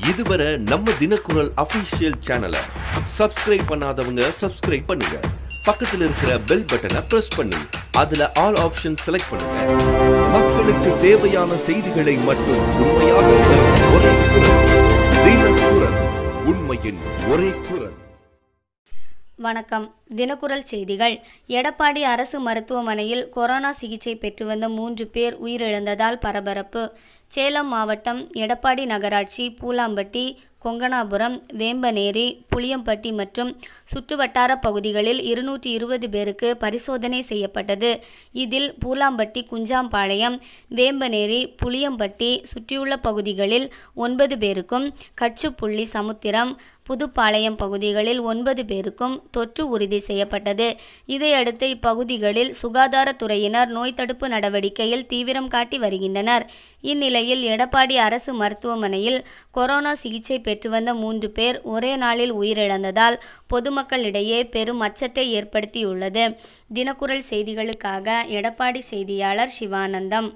இதுவரை நம்ம தினக்குரல் அபிஷியல் சேனலை சப்ஸ்கிரைப் பண்ணாதவங்க சப்ஸ்கிரைப் பண்ணுங்க பக்கத்துல இருக்கிற பெல் பட்டனை பிரஸ் பண்ணி அதுல ஆல் ஆப்ஷன் செலக்ட் பண்ணுங்க மக்களுக்கு தேவையான செய்திகளை மட்டும் உண்மையாக தரும் ஒரே குரல் தினக்குரல் உண்மையின் ஒரே குரல் வணக்கம் தினக்குரல் செய்திகள் எடப்பாடி அரசு மருத்துவமனையில் கொரோனா சிகிச்சை பெற்று வந்த மூன்று பேர் உயிரிழந்ததால் பரபரப்பு சேலம் மாவட்டம் எடப்பாடி நகராட்சி பூலாம்பட்டி கொங்கனாபுரம் வேம்பநேரி புளியம்பட்டி மற்றும் சுற்றுவட்டார பகுதிகளில் இருநூற்றி இருபது பேருக்கு பரிசோதனை செய்யப்பட்டது இதில் பூலாம்பட்டி குஞ்சாம்பாளையம் வேம்பநேரி புளியம்பட்டி சுற்றியுள்ள பகுதிகளில் ஒன்பது பேருக்கும் கச்சுப்புள்ளி சமுத்திரம் புதுப்பாளையம் பகுதிகளில் ஒன்பது பேருக்கும் தொற்று உறுதி செய்யப்பட்டது இதையடுத்து இப்பகுதிகளில் சுகாதாரத்துறையினர் நோய் தடுப்பு நடவடிக்கையில் தீவிரம் காட்டி வருகின்றனர் இந்நிலையில் எடப்பாடி அரசு மருத்துவமனையில் கொரோனா சிகிச்சை பெற்று வந்த மூன்று பேர் ஒரே நாளில் உயிரிழந்ததால் பொதுமக்களிடையே பெரும் அச்சத்தை ஏற்படுத்தியுள்ளது தினக்குரல் செய்திகளுக்காக எடப்பாடி செய்தியாளர் சிவானந்தம்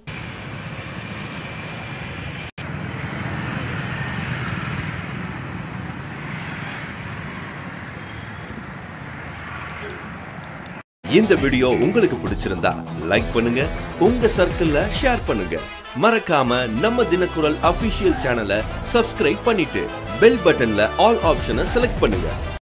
இந்த வீடியோ உங்களுக்கு பிடிச்சிருந்தா லைக் பண்ணுங்க உங்க சர்க்கிள்ல ஷேர் பண்ணுங்க மறக்காம நம்ம தினக்குரல் அபிஷியல் சேனலை சப்ஸ்கிரைப் பண்ணிட்டு பெல் பட்டன்ல ஆல் ஆப்ஷனை செலக்ட் பண்ணுங்க